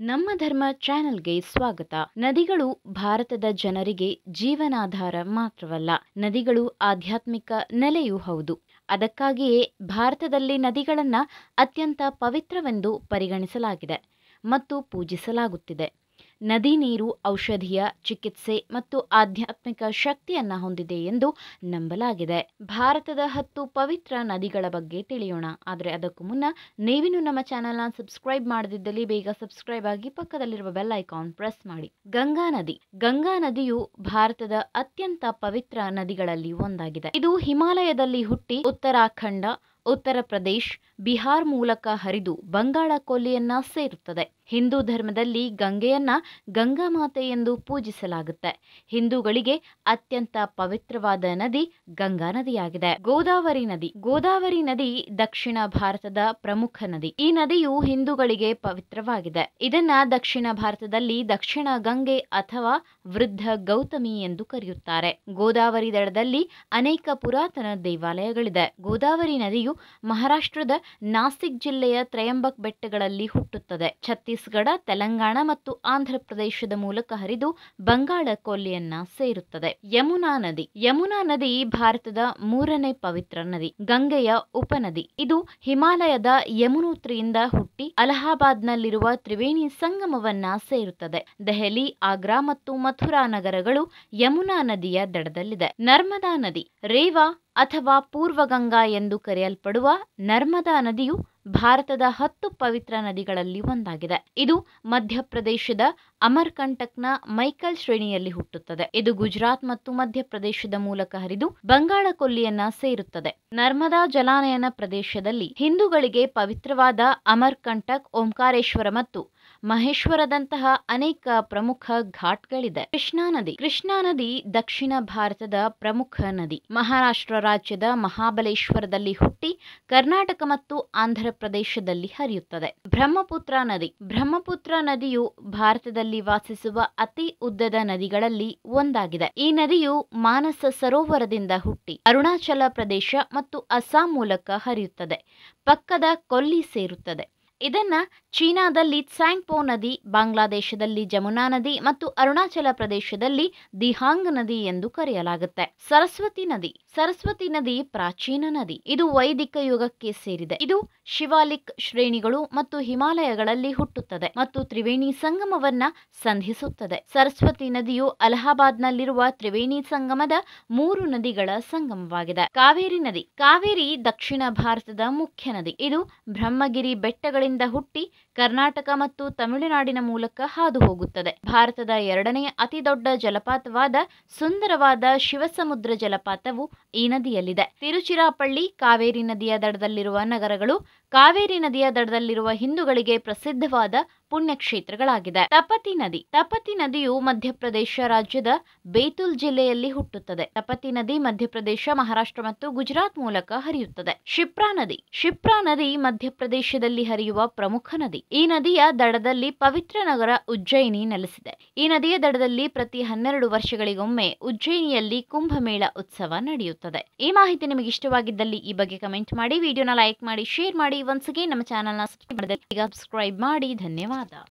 ನಮ್ಮ ಧರ್ಮ ಚಾನೆಲ್ಗೆ ಸ್ವಾಗತ ನದಿಗಳು ಭಾರತದ ಜನರಿಗೆ ಜೀವನಾಧಾರ ಮಾತ್ರವಲ್ಲ ನದಿಗಳು ಆಧ್ಯಾತ್ಮಿಕ ನೆಲೆಯೂ ಹೌದು ಅದಕ್ಕಾಗಿಯೇ ಭಾರತದಲ್ಲಿ ನದಿಗಳನ್ನ ಅತ್ಯಂತ ಪವಿತ್ರವೆಂದು ಪರಿಗಣಿಸಲಾಗಿದೆ ಮತ್ತು ಪೂಜಿಸಲಾಗುತ್ತಿದೆ ನದಿ ನೀರು ಔಷಧೀಯ ಚಿಕಿತ್ಸೆ ಮತ್ತು ಆಧ್ಯಾತ್ಮಿಕ ಶಕ್ತಿಯನ್ನ ಹೊಂದಿದೆ ಎಂದು ನಂಬಲಾಗಿದೆ ಭಾರತದ ಹತ್ತು ಪವಿತ್ರ ನದಿಗಳ ಬಗ್ಗೆ ತಿಳಿಯೋಣ ಆದರೆ ಅದಕ್ಕೂ ಮುನ್ನ ನೀವಿನ್ನು ನಮ್ಮ ಚಾನೆಲ್ನ ಸಬ್ಸ್ಕ್ರೈಬ್ ಮಾಡದಿದ್ದಲ್ಲಿ ಬೇಗ ಸಬ್ಸ್ಕ್ರೈಬ್ ಆಗಿ ಪಕ್ಕದಲ್ಲಿರುವ ಬೆಲ್ ಐಕಾನ್ ಪ್ರೆಸ್ ಮಾಡಿ ಗಂಗಾ ನದಿ ಗಂಗಾ ನದಿಯು ಭಾರತದ ಅತ್ಯಂತ ಪವಿತ್ರ ನದಿಗಳಲ್ಲಿ ಒಂದಾಗಿದೆ ಇದು ಹಿಮಾಲಯದಲ್ಲಿ ಹುಟ್ಟಿ ಉತ್ತರಾಖಂಡ ಉತ್ತರ ಪ್ರದೇಶ್ ಬಿಹಾರ್ ಮೂಲಕ ಹರಿದು ಬಂಗಾಳ ಕೊಲ್ಲಿಯನ್ನ ಸೇರುತ್ತದೆ ಹಿಂದೂ ಧರ್ಮದಲ್ಲಿ ಗಂಗೆಯನ್ನ ಗಂಗಾ ಮಾತೆ ಎಂದು ಪೂಜಿಸಲಾಗುತ್ತೆ ಹಿಂದೂಗಳಿಗೆ ಅತ್ಯಂತ ಪವಿತ್ರವಾದ ನದಿ ಗಂಗಾ ನದಿಯಾಗಿದೆ ಗೋದಾವರಿ ನದಿ ಗೋದಾವರಿ ನದಿ ದಕ್ಷಿಣ ಭಾರತದ ಪ್ರಮುಖ ನದಿ ಈ ನದಿಯು ಹಿಂದೂಗಳಿಗೆ ಪವಿತ್ರವಾಗಿದೆ ಇದನ್ನ ದಕ್ಷಿಣ ಭಾರತದಲ್ಲಿ ದಕ್ಷಿಣ ಗಂಗೆ ಅಥವಾ ವೃದ್ಧ ಗೌತಮಿ ಎಂದು ಕರೆಯುತ್ತಾರೆ ಗೋದಾವರಿ ದಡದಲ್ಲಿ ಅನೇಕ ಪುರಾತನ ದೇವಾಲಯಗಳಿದೆ ಗೋದಾವರಿ ನದಿಯು ಮಹಾರಾಷ್ಟ್ರದ ನಾಸಿಕ್ ಜಿಲ್ಲೆಯ ತ್ರಯಂಬಕ್ ಬೆಟ್ಟಗಳಲ್ಲಿ ಹುಟ್ಟುತ್ತದೆ ಛತ್ತೀಸ್ಗಢ ತೆಲಂಗಾಣ ಮತ್ತು ಆಂಧ್ರ ಪ್ರದೇಶದ ಮೂಲಕ ಹರಿದು ಬಂಗಾಳ ಕೊಲ್ಲಿಯನ್ನ ಸೇರುತ್ತದೆ ಯಮುನಾ ನದಿ ಯಮುನಾ ನದಿ ಭಾರತದ ಮೂರನೇ ಪವಿತ್ರ ನದಿ ಗಂಗೆಯ ಉಪನದಿ ಇದು ಹಿಮಾಲಯದ ಯಮುನೋತ್ರಿಯಿಂದ ಹುಟ್ಟಿ ಅಲಹಾಬಾದ್ನಲ್ಲಿರುವ ತ್ರಿವೇಣಿ ಸಂಗಮವನ್ನ ಸೇರುತ್ತದೆ ದೆಹಲಿ ಆಗ್ರಾ ಮತ್ತು ಮಥುರಾ ನಗರಗಳು ಯಮುನಾ ನದಿಯ ದಡದಲ್ಲಿದೆ ನರ್ಮದಾ ನದಿ ರೇವಾ ಅಥವಾ ಪೂರ್ವಗಂಗಾ ಎಂದು ಕರೆಯಲ್ಪಡುವ ನರ್ಮದಾ ನದಿಯು ಭಾರತದ ಹತ್ತು ಪವಿತ್ರ ನದಿಗಳಲ್ಲಿ ಒಂದಾಗಿದೆ ಇದು ಮಧ್ಯಪ್ರದೇಶದ ಅಮರ್ಕಂಟಕ್ನ ಮೈಕಲ್ ಶ್ರೇಣಿಯಲ್ಲಿ ಹುಟ್ಟುತ್ತದೆ ಇದು ಗುಜರಾತ್ ಮತ್ತು ಮಧ್ಯಪ್ರದೇಶದ ಮೂಲಕ ಹರಿದು ಬಂಗಾಳ ಕೊಲ್ಲಿಯನ್ನ ಸೇರುತ್ತದೆ ನರ್ಮದಾ ಜಲಾನಯನ ಪ್ರದೇಶದಲ್ಲಿ ಹಿಂದೂಗಳಿಗೆ ಪವಿತ್ರವಾದ ಅಮರ್ಕಂಟಕ್ ಓಂಕಾರೇಶ್ವರ ಮತ್ತು ಮಹೇಶ್ವರದಂತಹ ಅನೇಕ ಪ್ರಮುಖ ಘಾಟ್ಗಳಿದೆ ಕೃಷ್ಣಾ ನದಿ ಕೃಷ್ಣಾ ನದಿ ದಕ್ಷಿಣ ಭಾರತದ ಪ್ರಮುಖ ನದಿ ಮಹಾರಾಷ್ಟ್ರ ರಾಜ್ಯದ ಮಹಾಬಲೇಶ್ವರದಲ್ಲಿ ಹುಟ್ಟಿ ಕರ್ನಾಟಕ ಮತ್ತು ಆಂಧ್ರ ಪ್ರದೇಶದಲ್ಲಿ ಹರಿಯುತ್ತದೆ ಬ್ರಹ್ಮಪುತ್ರ ನದಿ ಬ್ರಹ್ಮಪುತ್ರ ನದಿಯು ಭಾರತದಲ್ಲಿ ವಾಸಿಸುವ ಅತಿ ಉದ್ದದ ನದಿಗಳಲ್ಲಿ ಒಂದಾಗಿದೆ ಈ ನದಿಯು ಮಾನಸ ಸರೋವರದಿಂದ ಹುಟ್ಟಿ ಅರುಣಾಚಲ ಪ್ರದೇಶ ಮತ್ತು ಅಸ್ಸಾಂ ಮೂಲಕ ಹರಿಯುತ್ತದೆ ಪಕ್ಕದ ಕೊಲ್ಲಿ ಸೇರುತ್ತದೆ ಇದನ್ನ ಚೀನಾದಲ್ಲಿ ಸ್ಯಾಂಗ್ಪೋ ನದಿ ಬಾಂಗ್ಲಾದೇಶದಲ್ಲಿ ಜಮುನಾ ನದಿ ಮತ್ತು ಅರುಣಾಚಲ ಪ್ರದೇಶದಲ್ಲಿ ದಿಹಾಂಗ್ ನದಿ ಎಂದು ಕರೆಯಲಾಗುತ್ತೆ ಸರಸ್ವತಿ ನದಿ ಸರಸ್ವತಿ ನದಿ ಪ್ರಾಚೀನ ನದಿ ಇದು ವೈದಿಕ ಯುಗಕ್ಕೆ ಸೇರಿದೆ ಇದು ಶಿವಾಲಿಕ್ ಶ್ರೇಣಿಗಳು ಮತ್ತು ಹಿಮಾಲಯಗಳಲ್ಲಿ ಹುಟ್ಟುತ್ತದೆ ಮತ್ತು ತ್ರಿವೇಣಿ ಸಂಗಮವನ್ನ ಸಂಧಿಸುತ್ತದೆ ಸರಸ್ವತಿ ನದಿಯು ಅಲಹಾಬಾದ್ನಲ್ಲಿರುವ ತ್ರಿವೇಣಿ ಸಂಗಮದ ಮೂರು ನದಿಗಳ ಸಂಗಮವಾಗಿದೆ ಕಾವೇರಿ ನದಿ ಕಾವೇರಿ ದಕ್ಷಿಣ ಭಾರತದ ಮುಖ್ಯ ನದಿ ಇದು ಬ್ರಹ್ಮಗಿರಿ ಬೆಟ್ಟಗಳಿಂದ ಹುಟ್ಟಿ ಕರ್ನಾಟಕ ಮತ್ತು ತಮಿಳುನಾಡಿನ ಮೂಲಕ ಹಾದು ಹೋಗುತ್ತದೆ ಭಾರತದ ಎರಡನೇ ಅತಿ ದೊಡ್ಡ ಜಲಪಾತವಾದ ಸುಂದರವಾದ ಶಿವಸಮುದ್ರ ಜಲಪಾತವು ಈ ನದಿಯಲ್ಲಿದೆ ತಿರುಚಿರಾಪಳ್ಳಿ ಕಾವೇರಿ ನದಿಯ ದಡದಲ್ಲಿರುವ ನಗರಗಳು ಕಾವೇರಿ ನದಿಯ ದಡದಲ್ಲಿರುವ ಹಿಂದೂಗಳಿಗೆ ಪ್ರಸಿದ್ಧವಾದ ಪುಣ್ಯಕ್ಷೇತ್ರಗಳಾಗಿದೆ ತಪತಿ ನದಿ ತಪತಿ ನದಿಯು ಮಧ್ಯಪ್ರದೇಶ ರಾಜ್ಯದ ಬೇತುಲ್ ಜಿಲ್ಲೆಯಲ್ಲಿ ಹುಟ್ಟುತ್ತದೆ ತಪತಿ ನದಿ ಮಧ್ಯಪ್ರದೇಶ ಮಹಾರಾಷ್ಟ್ರ ಮತ್ತು ಗುಜರಾತ್ ಮೂಲಕ ಹರಿಯುತ್ತದೆ ಶಿಪ್ರಾ ನದಿ ಶಿಪ್ರಾ ನದಿ ಮಧ್ಯಪ್ರದೇಶದಲ್ಲಿ ಹರಿಯುವ ಪ್ರಮುಖ ನದಿ ಈ ನದಿಯ ದಡದಲ್ಲಿ ಪವಿತ್ರ ನಗರ ಉಜ್ಜಯಿನಿ ನೆಲೆಸಿದೆ ಈ ನದಿಯ ದಡದಲ್ಲಿ ಪ್ರತಿ ಹನ್ನೆರಡು ವರ್ಷಗಳಿಗೊಮ್ಮೆ ಉಜ್ಜಯಿನಿಯಲ್ಲಿ ಕುಂಭಮೇಳ ಉತ್ಸವ ನಡೆಯುತ್ತದೆ ಈ ಮಾಹಿತಿ ನಿಮಗೆ ಇಷ್ಟವಾಗಿದ್ದಲ್ಲಿ ಈ ಬಗ್ಗೆ ಕಮೆಂಟ್ ಮಾಡಿ ವಿಡಿಯೋನ ಲೈಕ್ ಮಾಡಿ ಶೇರ್ ಮಾಡಿ ಒನ್ಸ್ ಅಗೇನ್ ನಮ್ಮ ಚಾನಲ್ನ ಸಬ್ಸ್ಕ್ರೈಬ್ ಮಾಡಿ ಧನ್ಯವಾದ